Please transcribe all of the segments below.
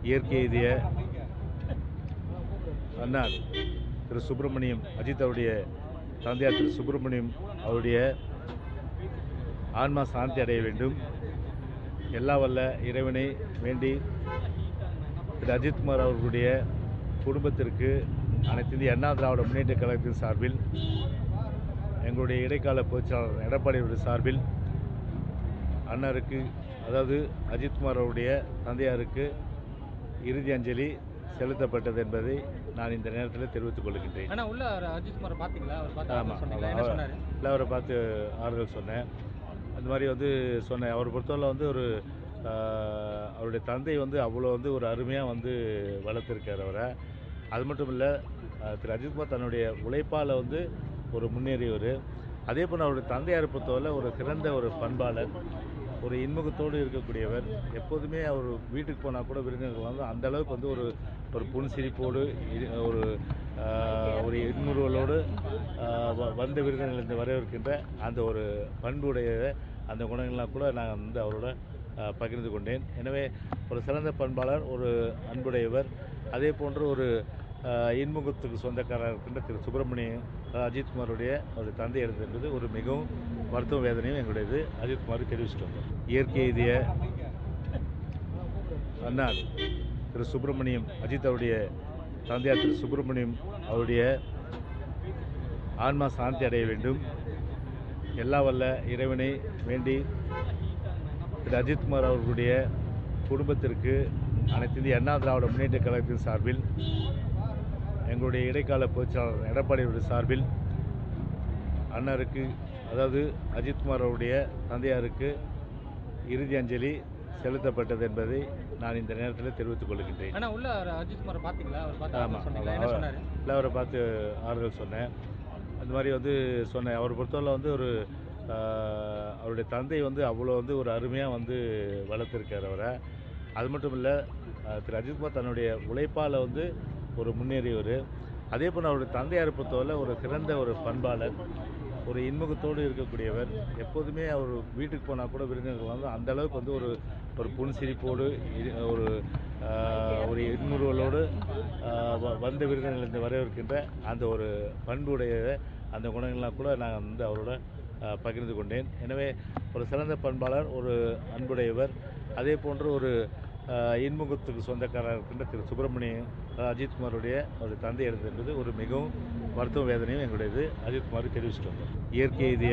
இயற்கை எய்திய அண்ணார் திரு சுப்பிரமணியம் அஜித் அவருடைய தந்தையார் திரு சுப்பிரமணியம் அவருடைய ஆன்மா சாந்தி அடைய வேண்டும் எல்லா வல்ல இறைவனை வேண்டி திரு அஜித்குமார் அவர்களுடைய குடும்பத்திற்கு அனைத்து இந்திய அண்ணா திராவிட முன்னேற்ற கழகத்தின் சார்பில் எங்களுடைய இடைக்கால பொதுச்செயலாளர் எடப்பாடி அவருடைய சார்பில் அண்ணருக்கு அதாவது அஜித்குமார் அவருடைய தந்தையாருக்கு இறுதி அஞ்சலி செலுத்தப்பட்டது என்பதை நான் இந்த நேரத்தில் தெரிவித்துக் கொள்கின்றேன் ஆனா உள்ள அவர் அஜித்குமார் பாத்தீங்களா அவர் பார்த்து ஆமாம் ஆறுதல் சொன்னீங்களா என்ன சொன்னாரு இல்லை அவரை பார்த்து ஆறுதல் சொன்னேன் அந்த மாதிரி வந்து சொன்னேன் அவரை பொறுத்தவரை வந்து ஒரு ஆஹ், அவருடைய தந்தை வந்து அவ்வளோ வந்து ஒரு அருமையாக வந்து வளர்த்துருக்கார் அவரை அது மட்டும் இல்லை திரு அஜித்குமார் தன்னுடைய உழைப்பால் வந்து ஒரு முன்னேறியவர் அதே போல் அவருடைய தந்தையார் பொறுத்தவரை ஒரு சிறந்த ஒரு பண்பாளர் ஒரு இன்முகத்தோடு இருக்கக்கூடியவர் எப்போதுமே அவர் வீட்டுக்கு போனால் கூட விருந்தினர்கள் வந்து அந்த அளவுக்கு வந்து ஒரு ஒரு புன்சிரிப்போடு இரு- ஒரு ஆஹ், ஒரு இன்னுறுவலோடு ஆஹ், வ- வந்த விருந்தினர்கள் இந்த வரவேற்கின்ற அந்த ஒரு பண்புடைய அந்த குணங்கள்லாம் கூட நான் வந்து அவரோட ஆஹ், பகிர்ந்து கொண்டேன் எனவே ஒரு சிறந்த பண்பாளர் ஒரு அன்புடையவர் அதே போன்று ஒரு ஆஹ், இன்முகத்துக்கு சொந்தக்காரர் இருக்கின்ற திரு சுப்பிரமணியம் அஹ், அஜித்குமாருடைய அவருடைய தந்தை இறந்தது என்பது ஒரு மிகவும் வருத்தம் வேதனையும் எங்களுடையது அஜித்குமார் தெரிவிச்சிட்டு வந்தோம் இயற்கை எய்திய அண்ணார் திரு சுப்பிரமணியம் அஜித் அவருடைய தந்தையார் திரு சுப்பிரமணியம் அவருடைய ஆன்மா சாந்தி அடைய வேண்டும் எல்லா வல்ல இறைவனை வேண்டி திரு அஜித்குமார் அவர்களுடைய குடும்பத்திற்கு அனைத்து இந்திய அண்ணா திராவிட முன்னேற்ற கழகத்தின் சார்பில் எங்களுடைய இடைக்கால பொதுச்செயலாளர் எடப்பாடி அவருடைய சார்பில் அண்ணருக்கு அதாவது அஜித்குமார் அவருடைய தந்தையாருக்கு இறுதி அஞ்சலி செலுத்தப்பட்டது என்பதை நான் இந்த நேரத்தில் தெரிவித்துக் கொள்கின்றேன் ஆனா உள்ள அவர் அஜித்குமார் பாத்தீங்களா அவர் பார்த்து ஆமாம் ஆறுதல் சொன்னீங்களா என்ன சொன்னாரு இல்லை அவரை பார்த்து ஆறுதல் சொன்னேன் அந்த மாதிரி வந்து சொன்னேன் அவரை பொறுத்தவரை வந்து ஒரு ஆஹ், அவருடைய தந்தை வந்து அவ்வளோ வந்து ஒரு அருமையாக வந்து வளர்த்துருக்கார் அவரை அது மட்டும் இல்லை திரு அஜித்குமார் தன்னுடைய உழைப்பால் வந்து ஒரு முன்னேறியவர் அதே போல் அவருடைய தந்தையார் பொறுத்தவரை ஒரு சிறந்த ஒரு பண்பாளர் ஒரு இன்முகத்தோடு இருக்கக்கூடியவர் எப்போதுமே அவர் வீட்டுக்கு போனால் கூட விருந்தினர்கள் வந்து அந்த அளவுக்கு வந்து ஒரு ஒரு புன்சிரிப்போடு இரு- ஒரு ஆஹ், ஒரு இன்னுறுவலோடு ஆஹ், வ- வந்த விருந்தினர்கள் இந்த வரவேற்கின்ற அந்த ஒரு பண்புடைய அந்த குணங்கள்லாம் கூட நான் வந்து அவரோட ஆஹ், பகிர்ந்து கொண்டேன் எனவே ஒரு சிறந்த பண்பாளர் ஒரு அன்புடையவர் அதே போன்று ஒரு ஆஹ், இன்முகத்துக்கு சொந்தக்காரர் இருக்கின்ற திரு சுப்பிரமணியம் அதாவது அஜித்குமாருடைய அவருடைய தந்தை இறந்தது என்பது ஒரு மிகவும் வருத்தம் வேதனையும் எங்களுடையது அஜித்குமார் தெரிவிச்சிட்டு வந்தோம் இயற்கை எய்திய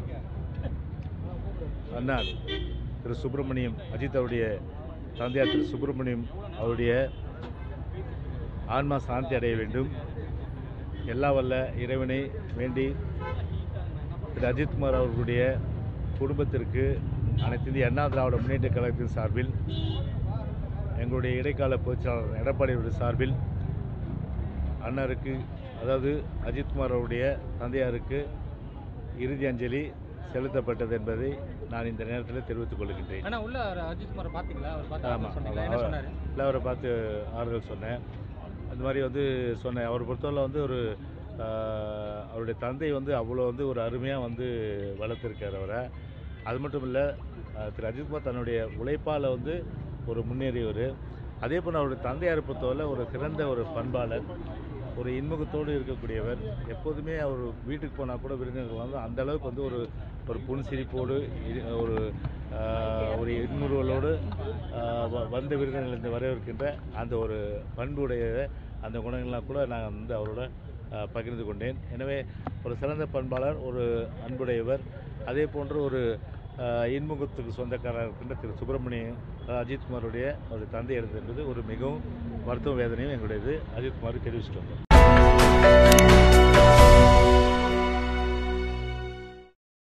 அண்ணார் திரு சுப்பிரமணியம் அஜித் அவருடைய தந்தையார் திரு சுப்பிரமணியம் அவருடைய ஆன்மா சாந்தி அடைய வேண்டும் எல்லா வல்ல இறைவனை வேண்டி திரு அஜித்குமார் அவர்களுடைய குடும்பத்திற்கு அனைத்து இந்திய அண்ணா திராவிட முன்னேற்ற கழகத்தின் சார்பில் எங்களுடைய இடைக்கால பொதுச்செயலாளர் எடப்பாடி அவருடைய சார்பில் அண்ணருக்கு அதாவது அஜித்குமார் அவருடைய தந்தையாருக்கு இறுதி அஞ்சலி செலுத்தப்பட்டது என்பதை நான் இந்த நேரத்தில் தெரிவித்துக் கொள்கின்றேன் ஆனா உள்ள அவர் அஜித்குமார் பாத்தீங்களா அவர் பார்த்து ஆமாம் ஆறுதல் சொன்னீங்களா என்ன சொன்னாரு இல்லை அவரை பார்த்து ஆறுதல் சொன்னேன் அந்த மாதிரி வந்து சொன்னேன் அவரை பொறுத்தவரை வந்து ஒரு ஆஹ், அவருடைய தந்தை வந்து அவ்வளோ வந்து ஒரு அருமையாக வந்து வளர்த்துருக்கார் அவரை அது மட்டும் இல்லை திரு அஜித்குமார் தன்னுடைய உழைப்பால் வந்து ஒரு முன்னேறியவர் அதே போல் அவருடைய தந்தையார் பொறுத்தவரை ஒரு சிறந்த ஒரு பண்பாளர் ஒரு இன்முகத்தோடு இருக்கக்கூடியவர் எப்போதுமே அவர் வீட்டுக்கு போனால் கூட விருந்தினர்கள் வந்து அந்த அளவுக்கு வந்து ஒரு ஒரு புன்சிரிப்போடு இரு- ஒரு ஆஹ், ஒரு இன்னுறுவலோடு ஆஹ், வ- வந்த விருந்தினர்கள் இந்த வரவேற்கின்ற அந்த ஒரு பண்புடைய அந்த குணங்கள்லாம் கூட நான் வந்து அவரோட ஆஹ், பகிர்ந்து கொண்டேன் எனவே ஒரு சிறந்த பண்பாளர் ஒரு அன்புடையவர் அதே போன்று ஒரு ஆஹ், இன்முகத்துக்கு சொந்தக்காரர் இருக்கின்ற திரு சுப்பிரமணியம் அதாவது அஜித்குமாருடைய அவருடைய தந்தை இறந்தது என்பது ஒரு மிகவும் வருத்தம் வேதனையும் எங்களுடையது அஜித்குமார் தெரிவிச்சிட்டு வந்தோம்